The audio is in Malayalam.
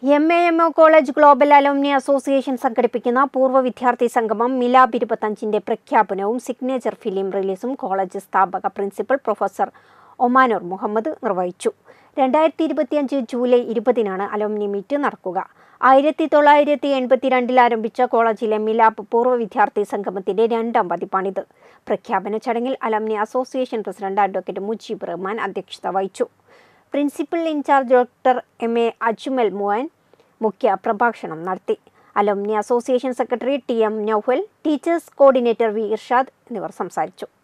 M A M O college global alumni association സംഘടിപ്പിക്കുന്ന പൂർവ്വ വിദ്യാർത്ഥി സംഗമം മിലാബ് ഇരുപത്തഞ്ചിന്റെ പ്രഖ്യാപനവും സിഗ്നേച്ചർ ഫിലിം റിലീസും കോളേജ് സ്ഥാപക പ്രിൻസിപ്പൽ പ്രൊഫസർ ഒമാനൂർ മുഹമ്മദ് നിർവഹിച്ചു രണ്ടായിരത്തി ഇരുപത്തിയഞ്ച് ജൂലൈ ഇരുപതിനാണ് അലോംനി മീറ്റ് നടക്കുക ആയിരത്തി തൊള്ളായിരത്തി എൺപത്തിരണ്ടിൽ ആരംഭിച്ച കോളേജിലെ മിലാബ് പൂർവ്വ വിദ്യാർത്ഥി സംഗമത്തിന്റെ രണ്ടാം പതിപ്പാണിത് പ്രഖ്യാപന ചടങ്ങിൽ alumni association president advocate Mujeeb Rahman അധ്യക്ഷത വഹിച്ചു principal in charge doctor M A Ajmal Mohan മുഖ്യ പ്രഭാഷണം നടത്തി alumni association secretary T M Noufal teachers coordinator V Irshad എന്നിവർ സംസാരിച്ചു